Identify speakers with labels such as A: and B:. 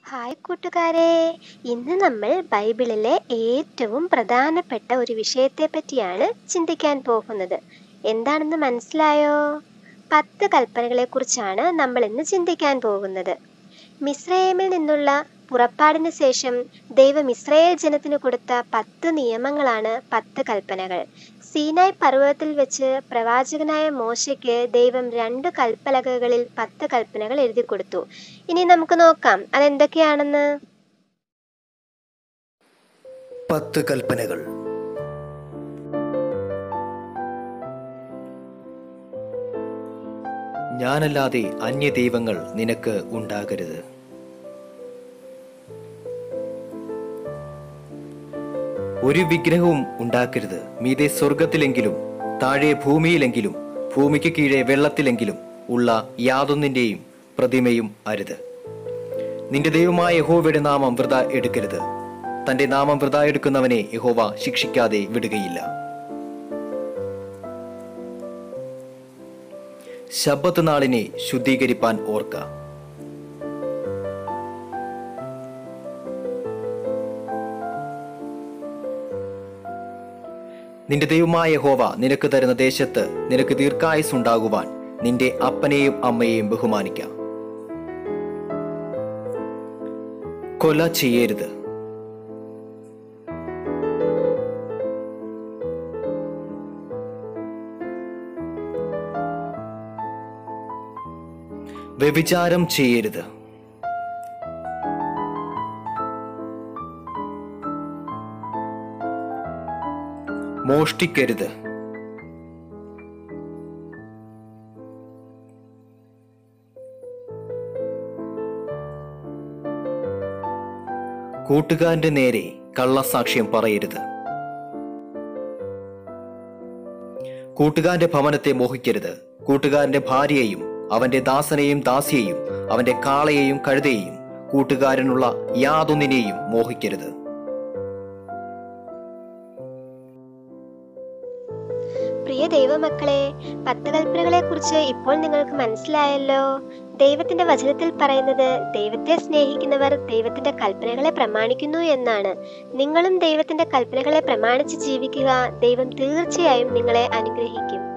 A: hi കൂട്ടുകാരെ ഇന്ന് നമ്മൾ ബൈബിളിലെ ഏറ്റവും പ്രധാനപ്പെട്ട ഒരു വിഷയത്തെ പറ്റിയാണ് ചിന്തിക്കാൻ പോകുന്നത് എന്താണെന്ന് മനസ്സിലായോ പത്ത് കൽപ്പനകളെക്കുറിച്ചാണ് നമ്മൾ ഇന്ന് ചിന്തിക്കാൻ പോകുന്നത് മിസ്രൈമിൽ നിന്നുള്ള പുറപ്പാടിന് ശേഷം ദൈവം ഇസ്രയേൽ ജനത്തിന് കൊടുത്ത പത്ത് നിയമങ്ങളാണ് പത്ത് കൽപ്പനകൾ സീനായ് പർവ്വതത്തിൽ വെച്ച് പ്രവാചകനായ മോശയ്ക്ക് ദൈവം രണ്ട് കൽപ്പലകകളിൽ പത്ത് കൽപ്പനകൾ എഴുതി കൊടുത്തു ഇനി നമുക്ക് നോക്കാം അതെന്തൊക്കെയാണെന്ന്
B: പത്ത് കൽപ്പനകൾ ഞാനല്ലാതെ അന്യ ദൈവങ്ങൾ നിനക്ക് ഉണ്ടാകരുത് ഒരു വിഗ്രഹവും ഉണ്ടാക്കരുത് മീതെ സ്വർഗത്തിലെങ്കിലും താഴെ ഭൂമിയിലെങ്കിലും ഭൂമിക്ക് കീഴെ വെള്ളത്തിലെങ്കിലും ഉള്ള യാതൊന്നിന്റെയും പ്രതിമയും അരുത് നിന്റെ ദൈവമായ യഹോവയുടെ നാമം വൃത എടുക്കരുത് തന്റെ നാമം വൃത എടുക്കുന്നവനെ യഹോവ ശിക്ഷിക്കാതെ വിടുകയില്ല ശബ്ബത്ത് നാളിനെ ശുദ്ധീകരിപ്പാൻ ഓർക്ക നിന്റെ ദൈവമായ യഹോവ നിനക്ക് തരുന്ന ദേശത്ത് നിനക്ക് ദീർഘായുസ് ഉണ്ടാകുവാൻ നിന്റെ അപ്പനെയും അമ്മയെയും ബഹുമാനിക്കാം കൊല ചെയ്യരുത് വ്യഭിചാരം ചെയ്യരുത് മോഷ്ടിക്കരുത് കൂട്ടുകാരന്റെ നേരെ കള്ളസാക്ഷ്യം പറയരുത് കൂട്ടുകാരന്റെ ഭവനത്തെ മോഹിക്കരുത് കൂട്ടുകാരന്റെ ഭാര്യയെയും അവന്റെ ദാസനെയും ദാസിയെയും അവന്റെ കാളയെയും കഴുതയെയും കൂട്ടുകാരനുള്ള യാതൊന്നിനെയും മോഹിക്കരുത്
A: പ്രിയ ദൈവമക്കളെ പത്ത് കൽപ്പനകളെ കുറിച്ച് ഇപ്പോൾ നിങ്ങൾക്ക് മനസ്സിലായല്ലോ ദൈവത്തിന്റെ വചനത്തിൽ പറയുന്നത് ദൈവത്തെ സ്നേഹിക്കുന്നവർ ദൈവത്തിന്റെ കൽപ്പനകളെ പ്രമാണിക്കുന്നു എന്നാണ് നിങ്ങളും ദൈവത്തിന്റെ കൽപ്പനകളെ പ്രമാണിച്ച് ജീവിക്കുക ദൈവം തീർച്ചയായും നിങ്ങളെ അനുഗ്രഹിക്കും